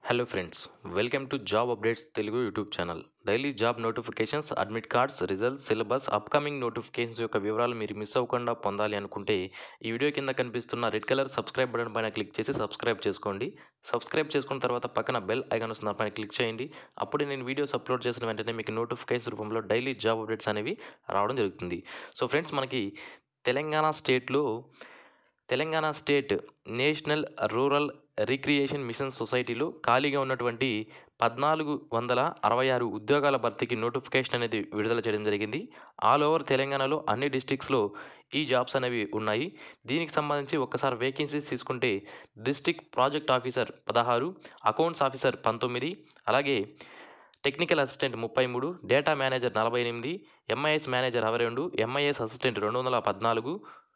hello friends welcome to job updates Telugu YouTube channel daily job notifications admit cards results syllabus upcoming notifications యొక్క వివరాలు మీరు miss అవ్వకుండా పొందాలి అనుకుంటే ఈ వీడియో కింద కనిపిస్తున్న రెడ్ కలర్ సబ్స్క్రైబ్ బటన్ పైన క్లిక్ చేసి సబ్స్క్రైబ్ చేసుకోండి సబ్స్క్రైబ్ చేసుకున్న తర్వాత పక్కన బెల్ ఐకాన్ వస్తుంది పైన క్లిక్ చేయండి అప్పుడు నేను వీడియోస్ అప్లోడ్ చేసిన వెంటనే మీకు నోటిఫికేషన్ రూపంలో డైలీ జాబ్ అప్డేట్స్ అనేవి రావడం జరుగుతుంది సో ఫ్రెండ్స్ మనకి తెలంగాణ స్టేట్లో Telangana state national rural recreation mission సొసైటీలో ఖాళీగా ఉన్నటువంటి పద్నాలుగు వందల అరవై ఆరు ఉద్యోగాల భర్తీకి నోటిఫికేషన్ అనేది విడుదల చేయడం జరిగింది ఆల్ ఓవర్ తెలంగాణలో అన్ని డిస్టిక్స్లో ఈ జాబ్స్ అనేవి ఉన్నాయి దీనికి సంబంధించి ఒక్కసారి వేకెన్సీస్ తీసుకుంటే డిస్టిక్ ప్రాజెక్ట్ ఆఫీసర్ పదహారు అకౌంట్స్ ఆఫీసర్ పంతొమ్మిది అలాగే టెక్నికల్ అసిస్టెంట్ ముప్పై మూడు డేటా మేనేజర్ నలభై ఎనిమిది ఎంఐఎస్ మేనేజర్ అరవై రెండు ఎంఐఎస్ అసిస్టెంట్ రెండు వందల పద్నాలుగు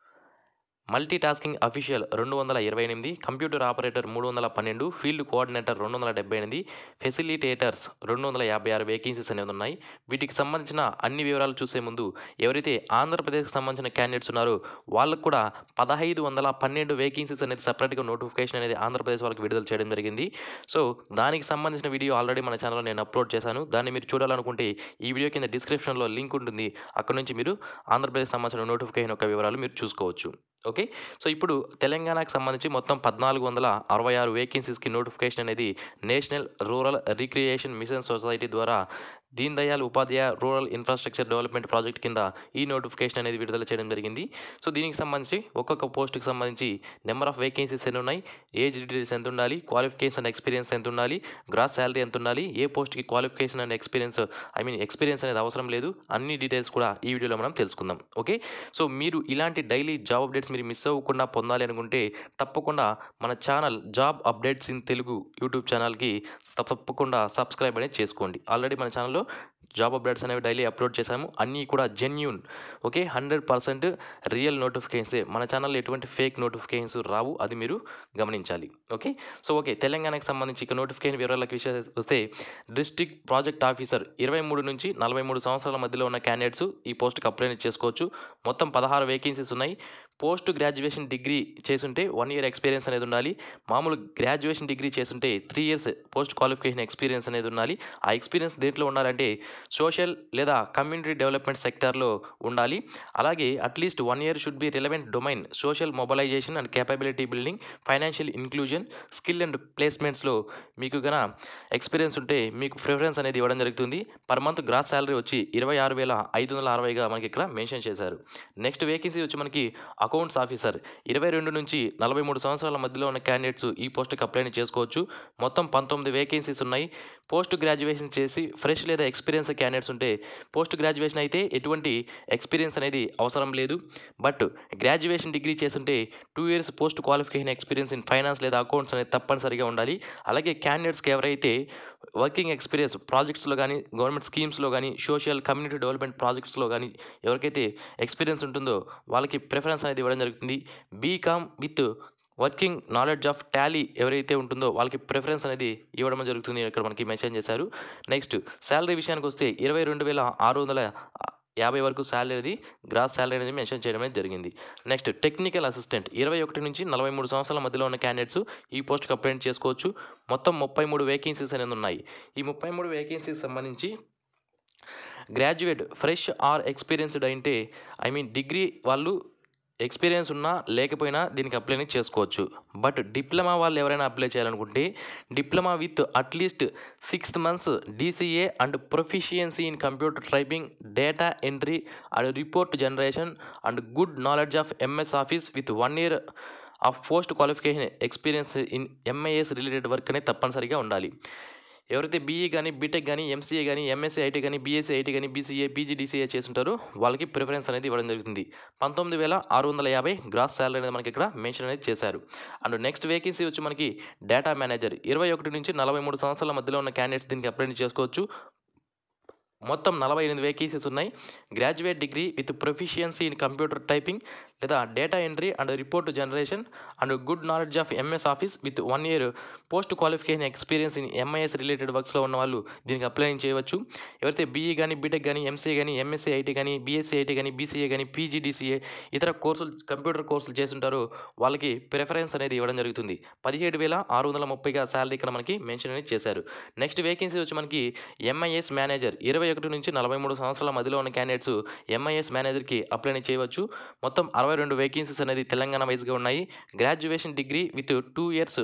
మల్టీ టాస్కింగ్ అఫీషియల్ రెండు వందల ఇరవై ఎనిమిది కంప్యూటర్ ఆపరేటర్ మూడు వందల పన్నెండు ఫీల్డ్ కోఆర్డినేటర్ రెండు వందల డెబ్బై ఎనిమిది ఫెసిలిటేటర్స్ రెండు వందల యాభై ఆరు వేకెన్సీస్ అనేవి ఉన్నాయి వీటికి సంబంధించిన అన్ని వివరాలు చూసే ముందు ఎవరైతే ఆంధ్రప్రదేశ్కి సంబంధించిన క్యాండిడేట్స్ ఉన్నారో వాళ్ళకు కూడా పదహైదు వందల పన్నెండు వేకెన్సీస్ అనేది సపరేట్గా నోటిఫికేషన్ అనేది ఆంధ్రప్రదేశ్ వాళ్ళకి విడుదల చేయడం జరిగింది సో దానికి సంబంధించిన వీడియో ఆల్రెడీ మన ఛానల్లో నేను అప్లోడ్ చేశాను దాన్ని మీరు చూడాలనుకుంటే ఈ వీడియో కింద డిస్క్రిప్షన్లో లింక్ ఉంటుంది అక్కడ నుంచి మీరు ఆంధ్రప్రదేశ్ సంబంధించిన నోటిఫికేషన్ యొక్క వివరాలు మీరు చూసుకోవచ్చు ఓకే సో ఇప్పుడు తెలంగాణకు సంబంధించి మొత్తం పద్నాలుగు వందల అరవై ఆరు వేకెన్సీస్కి నోటిఫికేషన్ అనేది national rural recreation mission society ద్వారా దీన్ దయాల్ ఉపాధ్యాయ రూరల్ ఇన్ఫ్రాస్ట్రక్చర్ డెవలప్మెంట్ ప్రాజెక్ట్ కింద ఈ నోటిఫికేషన్ అనేది విడుదల చేయడం జరిగింది సో దీనికి సంబంధించి ఒక్కొక్క పోస్ట్కి సంబంధించి నెంబర్ ఆఫ్ వేకెన్సీస్ ఎన్ని ఉన్నాయి ఏజ్ డీటెయిల్స్ ఎంత ఉండాలి క్వాలిఫికేషన్ అండ్ ఎక్స్పీరియన్స్ ఎంత ఉండాలి గ్రాస్ శాలరీ ఎంత ఉండాలి ఏ పోస్ట్కి qualification and experience I mean experience అనేది అవసరం లేదు అన్ని డీటెయిల్స్ కూడా ఈ వీడియోలో మనం తెలుసుకుందాం ఓకే సో మీరు ఇలాంటి డైలీ జాబ్ అప్డేట్స్ మీరు మిస్ అవ్వకుండా పొందాలి అనుకుంటే తప్పకుండా మన channel job updates in Telugu YouTube ఛానల్కి తప్పకుండా సబ్స్క్రైబ్ అనేది చేసుకోండి ఆల్రెడీ మన ఛానల్లో జాబ్ అప్డేట్స్ అనేవి డైలీ అప్లోడ్ చేశాము అన్నీ కూడా genuine okay hundred percent real నోటిఫికేషన్సే మన ఛానల్లో ఎటువంటి ఫేక్ నోటిఫికేషన్స్ రావు అది మీరు గమనించాలి ఓకే సో ఓకే తెలంగాణకు సంబంధించి ఇక నోటిఫికేషన్ వివరాలకు విషయం వస్తే డిస్ట్రిక్ట్ ప్రాజెక్ట్ ఆఫీసర్ ఇరవై మూడు నుంచి నలభై మూడు సంవత్సరాల మధ్యలో ఉన్న క్యాండిడేట్స్ ఈ పోస్ట్కి అప్లై చేసుకోవచ్చు మొత్తం పదహారు వేకెన్సీస్ ఉన్నాయి పోస్ట్ గ్రాడ్యుయేషన్ డిగ్రీ చేసుంటే వన్ ఇయర్ ఎక్స్పీరియన్స్ అనేది ఉండాలి మామూలు గ్రాడ్యుయేషన్ డిగ్రీ చేసుంటే three years post qualification experience అనేది ఉండాలి ఆ ఎక్స్పీరియన్స్ దేంట్లో ఉండాలంటే సోషల్ లేదా కమ్యూనిటీ డెవలప్మెంట్ సెక్టార్లో ఉండాలి అలాగే at least one year should be relevant domain social mobilization and capability building financial inclusion skill and ప్లేస్మెంట్స్లో మీకు గన ఎక్స్పీరియన్స్ ఉంటే మీకు ప్రిఫరెన్స్ అనేది ఇవ్వడం జరుగుతుంది పర్ మంత్ గ్రాస్ శాలరీ వచ్చి ఇరవై ఆరు వేల ఐదు వందల అరవైగా మనకి ఇక్కడ మెన్షన్ చేశారు నెక్స్ట్ వేకెన్సీ వచ్చి మనకి అకౌంట్స్ ఆఫీసర్ ఇరవై రెండు నుంచి నలభై మూడు సంవత్సరాల మధ్యలో ఉన్న క్యాండిడేట్స్ ఈ పోస్ట్కి అప్లై చేసుకోవచ్చు మొత్తం పంతొమ్మిది వేకెన్సీస్ ఉన్నాయి పోస్ట్ గ్రాడ్యుయేషన్ చేసి ఫ్రెష్ లేదా ఎక్స్పీరియన్స్ క్యాండిడేట్స్ ఉంటే పోస్ట్ గ్రాడ్యుయేషన్ అయితే ఎటువంటి ఎక్స్పీరియన్స్ అనేది అవసరం లేదు బట్ గ్రాడ్యుయేషన్ డిగ్రీ చేస్తుంటే two years post qualification experience in finance లేదా అకౌంట్స్ అనేది తప్పనిసరిగా ఉండాలి అలాగే క్యాండిడేట్స్కి ఎవరైతే వర్కింగ్ ఎక్స్పీరియన్స్ ప్రాజెక్ట్స్లో కానీ గవర్నమెంట్ స్కీమ్స్లో కానీ సోషల్ కమ్యూనిటీ డెవలప్మెంట్ ప్రాజెక్ట్స్లో కానీ ఎవరికైతే ఎక్స్పీరియన్స్ ఉంటుందో వాళ్ళకి ప్రిఫరెన్స్ అనేది ఇవ్వడం జరుగుతుంది B Com with working knowledge of Tally ఎవరైతే ఉంటుందో వాళ్ళకి ప్రిఫరెన్స్ అనేది ఇవ్వడం జరుగుతుంది ఇక్కడ మనకి మెన్షన్ చేశారు నెక్స్ట్ శాలరీ విషయానికి వస్తే ఇరవై రెండు వేల ఆరు వందల యాభై వరకు శాలరీ అనేది గ్రాస్ శాలరీ అనేది మెన్షన్ చేయడం అనేది జరిగింది నెక్స్ట్ టెక్నికల్ అసిస్టెంట్ ఇరవై ఒకటి నుంచి నలభై మూడు సంవత్సరాల మధ్యలో ఉన్న క్యాండిడేట్స్ ఈ పోస్ట్కి అప్లై చేసుకోవచ్చు మొత్తం ముప్పై మూడు వేకెన్సీస్ అనేది ఉన్నాయి ఈ ముప్పై మూడు వేకెన్సీస్ సంబంధించి గ్రాడ్యుయేట్ ఫ్రెష్ ఆర్ ఎక్స్పీరియన్స్డ్ అంటే ఐ మీన్ డిగ్రీ వాళ్ళు ఎక్స్పీరియన్స్ ఉన్నా లేకపోయినా దీనికి అప్లై చేసుకోవచ్చు బట్ డిప్లొమా వాళ్ళు ఎవరైనా అప్లై చేయాలనుకుంటే diploma with at least sixth months DCA and proficiency in computer typing data entry and report generation and good knowledge of MS office with one year of post qualification experience in MIS related work అనేది తప్పనిసరిగా ఉండాలి ఎవరైతే BE కానీ B Tech కానీ MCA కానీ M Sc IT కానీ B Sc IT కానీ BCA PGDCA చేస్తుంటారో వాళ్ళకి ప్రిఫరెన్స్ అనేది ఇవ్వడం జరుగుతుంది పంతొమ్మిది వేల ఆరు వందల యాభై గ్రాస్ శాలరీ అనేది మనకి ఇక్కడ మెన్షన్ అనేది చేశారు అండ్ నెక్స్ట్ వేకెన్సీ వచ్చి మనకి డేటా మేనేజర్ ఇరవై ఒకటి నుంచి నలభై మూడు సంవత్సరాల మధ్యలో ఉన్న క్యాండిడేట్స్ దీనికి అప్లై చేసుకోవచ్చు మొత్తం నలభై ఎనిమిది వేకెన్సీస్ ఉన్నాయి graduate degree with proficiency in computer typing లేదా data entry and report generation and good knowledge of MS office with one year post qualification experience in MIS related వర్క్స్లో ఉన్న వాళ్ళు దీనికి అప్లై చేయవచ్చు ఎవరైతే బీఈ కానీ బీటెక్ కానీ ఎంసీఏ కానీ ఎంఎస్సీ ఐటీ కానీ బీఎస్సీ ఐటీ కానీ బీసీఏ కానీ పీజీడీసీఏ ఇతర కోర్సులు కంప్యూటర్ కోర్సులు చేస్తుంటారో వాళ్ళకి ప్రిఫరెన్స్ అనేది ఇవ్వడం జరుగుతుంది పదిహేడు వేల ఆరు వందల ముప్పైగా శాలరీ ఇక్కడ మనకి మెన్షన్ అనేది చేశారు నెక్స్ట్ వేకెన్సీ వచ్చి మనకి ఎంఐఎస్ మేనేజర్ ఇరవై ఒకటి నుంచి నలభై మూడు సంవత్సరాల మధ్యలో ఉన్న క్యాండిడేట్స్ ఎంఐఎస్ మేనేజర్కి అప్లై చేయవచ్చు మొత్తం అరవై రెండు వేకెన్సీస్ అనేది తెలంగాణ వైజ్గా ఉన్నాయి graduation degree with two years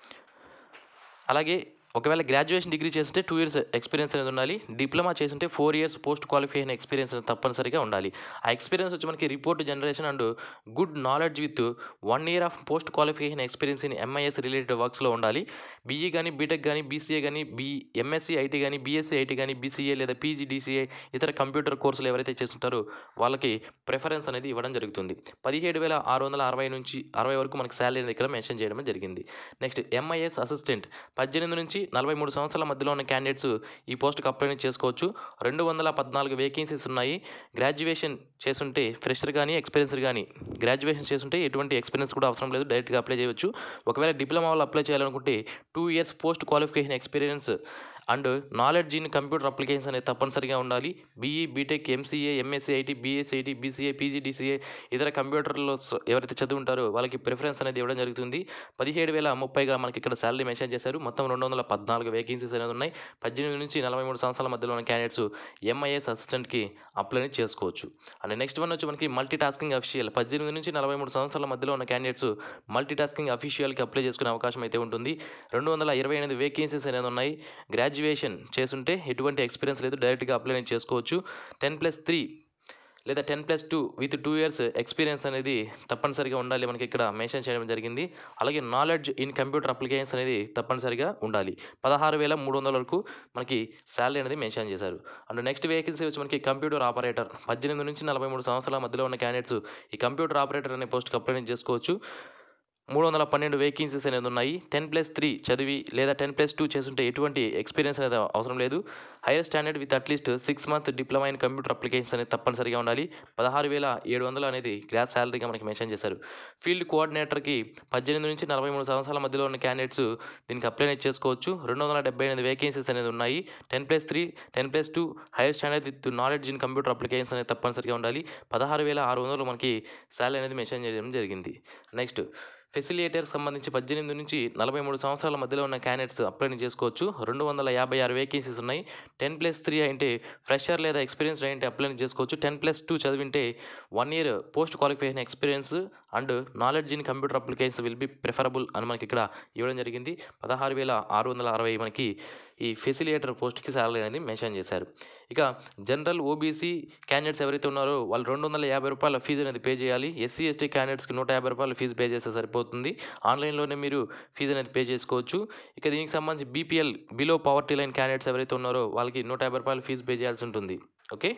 అలాగే ఒకవేళ గ్రాడ్యుయేషన్ డిగ్రీ చేస్తుంటే టూ ఇయర్స్ ఎక్స్పీరియన్స్ అనేది ఉండాలి డిప్లొమా చేస్తుంటే four years post qualification experience అనేది తప్పనిసరిగా ఉండాలి ఆ ఎక్స్పీరియన్స్ వచ్చి మనకి report generation and good knowledge with one year of post qualification experience in MIS related వర్క్స్లో ఉండాలి బీఈ కానీ బీటెక్ కానీ బీసీఏ కానీ బీ ఎంఎస్సీ ఐటీ కానీ బీఎస్సీ ఐటీ కానీ బీసీఏ లేదా పీజీ డీసీఏ ఇతర కంప్యూటర్ కోర్సులు ఎవరైతే చేస్తుంటారో వాళ్ళకి ప్రిఫరెన్స్ అనేది ఇవ్వడం జరుగుతుంది పదిహేడు వేల ఆరు వందల అరవై నుంచి అరవై వరకు మనకి శాలరీ అనేది ఇక్కడ మెన్షన్ చేయడం జరిగింది నెక్స్ట్ ఎంఐఎస్ అసిస్టెంట్ పద్దెనిమిది నుంచి నలభై మూడు సంవత్సరాల మధ్యలో ఉన్న క్యాండిడేట్స్ ఈ పోస్ట్కి అప్లై చేసుకోవచ్చు రెండు వందల పద్నాలుగు వేకెన్సీస్ ఉన్నాయి గ్రాడ్యుయేషన్ చేస్తుంటే ఫ్రెషర్ కానీ ఎక్స్పీరియన్స్ కానీ గ్రాడ్యుయేషన్ చేస్తుంటే ఎటువంటి ఎక్స్పీరియన్స్ కూడా అవసరం లేదు డైరెక్ట్గా అప్లై చేయవచ్చు ఒకవేళ డిప్లొమా వాళ్ళు అప్లై చేయాలనుకుంటే two years post qualification experience and knowledge in computer applications అనేది తప్పనిసరిగా ఉండాలి BE B Tech MCA M Sc IT B Sc IT BCA PGDCA ఇతర కంప్యూటర్లో స- ఎవరైతే చదువుంటారో వాళ్ళకి ప్రిఫరెన్స్ అనేది ఇవ్వడం జరుగుతుంది పదిహేడు వేల ముప్పైగా మనకి ఇక్కడ శాలరీ మెన్షన్ చేశారు మొత్తం రెండు వందల పద్నాలుగు వేకెన్సీస్ అనేది ఉన్నాయి పద్దెనిమిది నుంచి నలభై మూడు సంవత్సరాల మధ్యలో ఉన్న క్యాండిడేట్స్ ఎంఐఎస్ అసిస్టెంట్కి అప్లై అనేది చేసుకోవచ్చు అండ్ నెక్స్ట్ వన్ వచ్చి మనకి మల్టీ టాస్కింగ్ అఫీషియల్ పద్దెనిమిది నుంచి నలభై మూడు సంవత్సరాల మధ్యలో ఉన్న క్యాండిడేట్స్ మల్టీ టాస్కింగ్ అఫీషియల్కి అప్లై చేసుకునే అవకాశం అయితే ఉంటుంది రెండు వందల ఇరవై ఎనిమిది వేకెన్సీస్ అనేది ఉన్నాయి గ్రాడ్యుయేషన్ చేస్తుంటే ఎటువంటి ఎక్స్పీరియన్స్ లేదు డైరెక్ట్గా అప్లై అనేది చేసుకోవచ్చు టెన్ ప్లస్ త్రీ లేదా ten plus two with two years experience అనేది తప్పనిసరిగా ఉండాలి మనకి ఇక్కడ మెన్షన్ చేయడం జరిగింది అలాగే నాలెడ్జ్ ఇన్ కంప్యూటర్ అప్లికేషన్స్ అనేది తప్పనిసరిగా ఉండాలి పదహారు వేల మూడు వందల వరకు మనకి శాలరీ అనేది మెన్షన్ చేశారు అండ్ నెక్స్ట్ వేకెన్సీ వచ్చి మనకి కంప్యూటర్ ఆపరేటర్ పద్దెనిమిది నుంచి నలభై మూడు సంవత్సరాల మధ్యలో ఉన్న క్యాండిడేట్స్ ఈ కంప్యూటర్ ఆపరేటర్ అనే పోస్ట్కి అప్లై చేసుకోవచ్చు మూడు వందల పన్నెండు వేకెన్సీస్ అనేది ఉన్నాయి టెన్ ప్లస్ త్రీ చదివి లేదా టెన్ ప్లస్ టూ చేస్తుంటే ఎటువంటి ఎక్స్పీరియన్స్ అనేది అవసరం లేదు higher standard with at least six month diploma in computer applications అనేది తప్పనిసరిగా ఉండాలి పదహారు వేల ఏడు వందలు అనేది గ్రాస్ శాలరీగా మనకి మెన్షన్ చేశారు ఫీల్డ్ కోఆర్డినేటర్కి పద్దెనిమిది నుంచి నలభై మూడు సంవత్సరాల మధ్యలో ఉన్న క్యాండిడేట్స్ దీనికి అప్లై అనేది చేసుకోవచ్చు రెండు వందల డెబ్బై ఎనిమిది వేకెన్సీస్ అనేది ఉన్నాయి ten plus three ten plus two higher standard with knowledge in computer applications అనేది తప్పనిసరిగా ఉండాలి పదహారు వేల ఆరు వందలు మనకి శాలరీ అనేది మెన్షన్ చేయడం జరిగింది నెక్స్ట్ ఫెసిలియేటర్ సంబంధించి పద్దెనిమిది నుంచి నలభై మూడు సంవత్సరాల మధ్యలో ఉన్న క్యాండిడేట్స్ అప్లై చేసుకోవచ్చు రెండు వందల యాభై ఆరు వేకెన్సీస్ ఉన్నాయి టెన్ ప్లస్ త్రీ అంటే ఫ్రెషర్ లేదా ఎక్స్పీరియన్స్ అంటే అప్లై చేసుకోవచ్చు టెన్ ప్లస్ టూ చదివింటే one year post qualification experience and knowledge in computer applications will be preferable అని మనకి ఇక్కడ ఇవ్వడం జరిగింది పదహారు వేల ఆరు వందల అరవై మనకి ఈ ఫెసిలియేటర్ పోస్ట్కి శాలరీ అనేది మెన్షన్ చేశారు ఇక జనరల్ ఓబీసీ క్యాండిడేట్స్ ఎవరైతే ఉన్నారో వాళ్ళు రెండు వందల యాభై రూపాయల ఫీజు అనేది పే చేయాలి ఎస్సీ ఎస్టీ క్యాండిడేట్స్కి నూట యాభై రూపాయల ఫీజు పే చేస్తే సరిపోతుంది ఆన్లైన్లోనే మీరు ఫీజు అనేది పే చేసుకోవచ్చు ఇక దీనికి సంబంధించి BPL below poverty line candidates ఎవరైతే ఉన్నారో వాళ్ళకి నూట యాభై రూపాయల ఫీజు పే చేయాల్సి ఉంటుంది ఓకే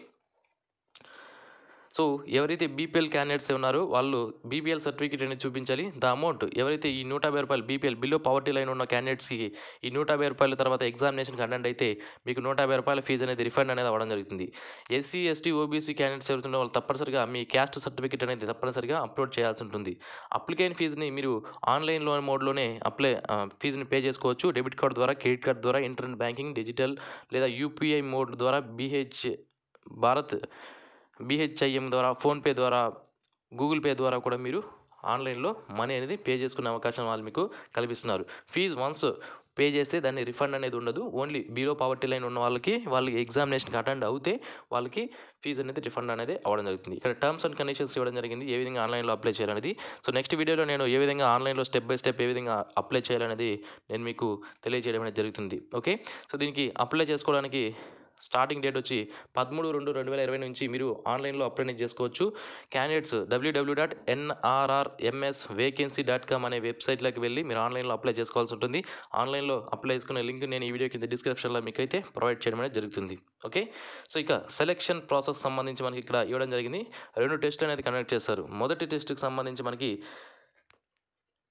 సో ఎవరైతే బీపీఎల్ క్యాండిడేట్స్ ఉన్నారో వాళ్ళు బీపీఎల్ సర్టిఫికేట్ అనేది చూపించాలి ద అమౌంట్ ఎవరైతే ఈ నూట యాభై రూపాయలు బీపీఎల్ బిలో పవర్టీ లైన్ ఉన్న క్యాండిడేట్స్కి ఈ నూట యాభై రూపాయల తర్వాత ఎగ్జామినేషన్కి అటెండ్ అయితే మీకు నూట యాభై రూపాయల ఫీజు అనేది రిఫండ్ అనేది అవ్వడం జరుగుతుంది ఎస్సీ ఎస్టీ ఓబీసీ క్యాండిడేట్స్ ఎవరుతుందో వాళ్ళు తప్పనిసరిగా మీ క్యాస్ట్ సర్టిఫికేట్ అనేది తప్పనిసరిగా అప్లోడ్ చేయాల్సి ఉంటుంది అప్లికేషన్ ఫీజుని మీరు ఆన్లైన్లో మోడ్లోనే అప్లై ఆ, ఫీజుని పే చేసుకోవచ్చు డెబిట్ కార్డ్ ద్వారా క్రెడిట్ కార్డ్ ద్వారా ఇంటర్నెట్ బ్యాంకింగ్ డిజిటల్ లేదా యూపీఐ మోడ్ ద్వారా బీహెచ్ భారత్ బీహెచ్ఐఎం ద్వారా ఫోన్పే ద్వారా గూగుల్ పే ద్వారా కూడా మీరు ఆన్లైన్లో మనీ అనేది పే చేసుకునే అవకాశం వాళ్ళు మీకు కల్పిస్తున్నారు ఫీజు వన్స్ పే చేస్తే దాన్ని రిఫండ్ అనేది ఉండదు ఓన్లీ బీలో పావర్టీ లైన్ ఉన్న వాళ్ళకి వాళ్ళకి ఎగ్జామినేషన్కి అటెండ్ అవుతే వాళ్ళకి ఫీజు అనేది రిఫండ్ అనేది అవ్వడం జరుగుతుంది ఇక్కడ టర్మ్స్ అండ్ కండిషన్స్ ఇవ్వడం జరిగింది ఏ విధంగా ఆన్లైన్లో అప్లై చేయాలనేది సో నెక్స్ట్ వీడియోలో నేను ఏ విధంగా ఆన్లైన్లో స్టెప్ బై స్టెప్ ఏ విధంగా అప్లై చేయాలనేది నేను మీకు తెలియజేయడం అనేది జరుగుతుంది ఓకే సో దీనికి అప్లై చేసుకోవడానికి స్టార్టింగ్ డేట్ వచ్చి పదమూడు రెండు రెండు వేల ఇరవై నుంచి మీరు ఆన్లైన్లో అప్లై చేసుకోవచ్చు candidates WWW dot NRRMS vacancy dot com అనే వెబ్సైట్లోకి వెళ్ళి మీరు ఆన్లైన్లో అప్లై చేసుకోవాల్సి ఉంటుంది ఆన్లైన్లో అప్లై చేసుకునే లింక్ నేను ఈ వీడియో కింద డిస్క్రిప్షన్లో మీకు అయితే ప్రొవైడ్ చేయడం అనేది జరుగుతుంది ఓకే సో ఇక సెలెక్షన్ ప్రాసెస్ సంబంధించి మనకి ఇక్కడ ఇవ్వడం జరిగింది రెండు టెస్ట్ అనేది కండక్ట్ చేస్తారు మొదటి టెస్ట్కి సంబంధించి మనకి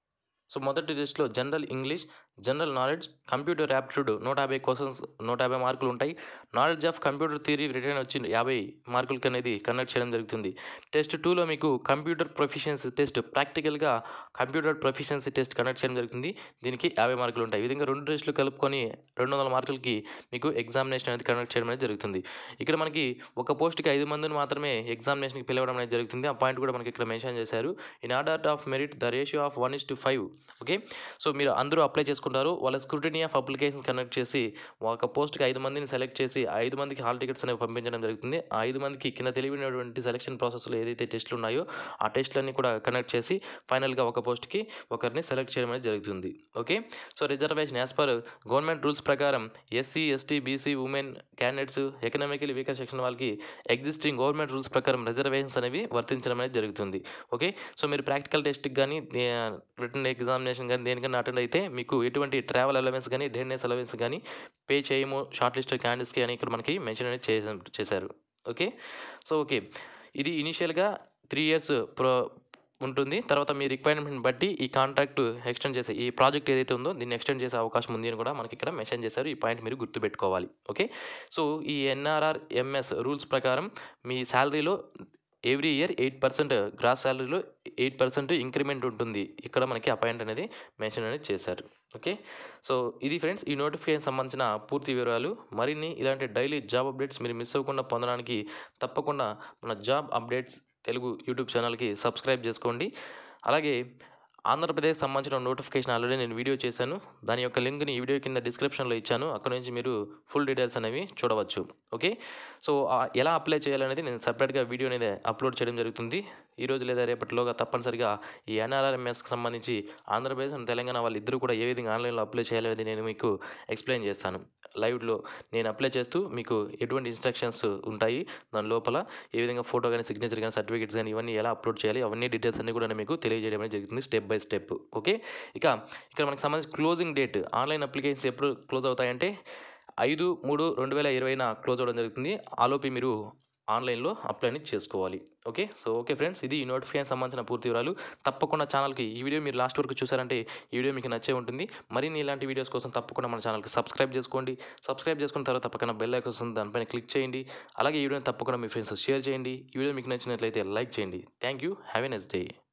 సో మొదటి టెస్ట్లో general English general knowledge computer aptitude నూట యాభై క్వశ్చన్స్ నూట యాభై మార్కులు ఉంటాయి knowledge of computer theory written వచ్చి యాభై మార్కులకి అనేది కండక్ట్ చేయడం జరుగుతుంది టెస్ట్ టూలో మీకు కంప్యూటర్ ప్రొఫిషియన్సీ టెస్ట్ ప్రాక్టికల్గా కంప్యూటర్ ప్రొఫిషియన్సీ టెస్ట్ కండక్ట్ చేయడం జరుగుతుంది దీనికి యాభై మార్కులు ఉంటాయి ఈ విధంగా రెండు టెస్టులు కలుపుకొని రెండు వందల మార్కులకి మీకు ఎగ్జామినేషన్ అనేది కండక్ట్ చేయడం అనేది జరుగుతుంది ఇక్కడ మనకి ఒక పోస్ట్కి ఐదు మందిని మాత్రమే ఎగ్జామినేషన్కి పిలవడం అనేది జరుగుతుంది ఆ పాయింట్ కూడా మనకి ఇక్కడ మెన్షన్ చేశారు in order of merit the ratio of one is to five okay so మీరు అందరూ అప్లై చేసుకుంటారు వాళ్ళ స్క్రూటినీ ఆఫ్ అప్లికేషన్స్ కండక్ట్ చేసి ఒక పోస్ట్కి ఐదు మందిని సెలెక్ట్ చేసి ఆ ఐదు మందికి హాల్ టికెట్స్ అనేవి పంపించడం జరుగుతుంది ఆ ఐదు మందికి కింద తెలివినటువంటి సెలక్షన్ ప్రాసెస్లో ఏదైతే టెస్టులు ఉన్నాయో ఆ టెస్టులన్నీ కూడా కండక్ట్ చేసి ఫైనల్గా ఒక పోస్ట్కి ఒకరిని సెలెక్ట్ చేయడం అనేది జరుగుతుంది okay so reservation as per government rules ప్రకారం SC ST BC women candidates economically weaker section వాళ్ళకి ఎగ్జిస్టింగ్ గవర్నమెంట్ రూల్స్ ప్రకారం రిజర్వేషన్స్ అనేవి వర్తించడం అనేది జరుగుతుంది ఓకే సో మీరు ప్రాక్టికల్ టెస్ట్కి కానీ రిటర్న్ ఎగ్జామినేషన్ కానీ దేనికైనా అటెండ్ అయితే మీకు ఎటువంటి ట్రావెల్ అలవెన్స్ కానీ డేనెస్ అలవెన్స్ కానీ పే చేయము షార్ట్ లిస్ట్ క్యాండిడేట్స్కి అని ఇక్కడ మనకి మెన్షన్ అనేది చేసా- చేశారు ఓకే సో ఓకే ఇది ఇనీషియల్గా త్రీ ఇయర్స్ ప్రో ఉంటుంది తర్వాత మీ రిక్వైర్మెంట్ బట్టి ఈ కాంట్రాక్ట్ ఎక్స్టెండ్ చేసే ఈ ప్రాజెక్ట్ ఏదైతే ఉందో దీన్ని ఎక్స్టెండ్ చేసే అవకాశం ఉంది అని కూడా మనకి ఇక్కడ మెన్షన్ చేశారు ఈ పాయింట్ మీరు గుర్తుపెట్టుకోవాలి ఓకే సో ఈ ఎన్ఆర్ఆర్ ఎంఎస్ రూల్స్ ప్రకారం మీ శాలరీలో every year eight percent gross శాలరీలో ఎయిట్ పర్సెంట్ ఇంక్రిమెంట్ ఉంటుంది ఇక్కడ మనకి ఆ పాయింట్ అనేది మెన్షన్ అనేది చేశారు ఓకే సో ఇది ఫ్రెండ్స్ ఈ నోటిఫికేషన్ సంబంధించిన పూర్తి వివరాలు మరిన్ని ఇలాంటి డైలీ జాబ్ అప్డేట్స్ మీరు మిస్ అవ్వకుండా పొందడానికి తప్పకుండా మన జాబ్ అప్డేట్స్ తెలుగు యూట్యూబ్ ఛానల్కి సబ్స్క్రైబ్ చేసుకోండి అలాగే ఆంధ్రప్రదేశ్ సంబంధించిన నోటిఫికేషన్ ఆల్రెడీ నేను వీడియో చేశాను దాని యొక్క లింక్ని ఈ వీడియో కింద డిస్క్రిప్షన్లో ఇచ్చాను అక్కడ నుంచి మీరు ఫుల్ డీటెయిల్స్ అనేవి చూడవచ్చు ఓకే సో ఆ ఎలా అప్లై చేయాలనేది నేను సపరేట్గా వీడియో అనేది అప్లోడ్ చేయడం జరుగుతుంది ఈ రోజు లేదా రేపటిలోగా తప్పనిసరిగా ఈ ఎన్ఆర్ఆర్ఎంఎస్కి సంబంధించి ఆంధ్రప్రదేశ్ అండ్ తెలంగాణ వాళ్ళిద్దరూ కూడా ఏ విధంగా ఆన్లైన్లో అప్లై చేయాలనేది నేను మీకు ఎక్స్ప్లెయిన్ చేస్తాను లైవ్లో నేను అప్లై చేస్తూ మీకు ఎటువంటి ఇన్స్ట్రక్షన్స్ ఉంటాయి దాని లోపల ఏ విధంగా ఫోటో కానీ సిగ్నేచర్ కానీ సర్టిఫికేట్స్ కానీ ఇవన్నీ ఎలా అప్లోడ్ చేయాలి అవన్నీ డీటెయిల్స్ అన్ని కూడా నేను మీకు తెలియజేయడం అనేది జరుగుతుంది స్టెప్ బై స్టెప్ ఓకే ఇక ఇక్కడ మనకి సంబంధించి క్లోజింగ్ డేట్ ఆన్లైన్ అప్లికేషన్స్ ఎప్పుడు క్లోజ్ అవుతాయంటే ఐదు మూడు రెండు వేల ఇరవైన క్లోజ్ అవ్వడం జరుగుతుంది ఆలోపి మీరు ఆన్లైన్లో అప్లై అనేది చేసుకోవాలి ఓకే సో ఓకే ఫ్రెండ్స్ ఇది ఈ నోటిఫికేషన్ సంబంధించిన పూర్తి వివరాలు తప్పకుండా ఛానల్కి ఈ వీడియో మీరు లాస్ట్ వరకు చూసారంటే ఈ వీడియో మీకు నచ్చే ఉంటుంది మరిన్ని ఇలాంటి వీడియోస్ కోసం తప్పకుండా మన ఛానల్కి సబ్స్క్రైబ్ చేసుకోండి సబ్స్క్రైబ్ చేసుకున్న తర్వాత పక్కన బెల్ ఐకాన్ వస్తుంది దానిపైన క్లిక్ చేయండి అలాగే ఈ వీడియోని తప్పకుండా మీ ఫ్రెండ్స్ షేర్ చేయండి ఈ వీడియో మీకు నచ్చినట్లయితే లైక్ చేయండి thank you have a next day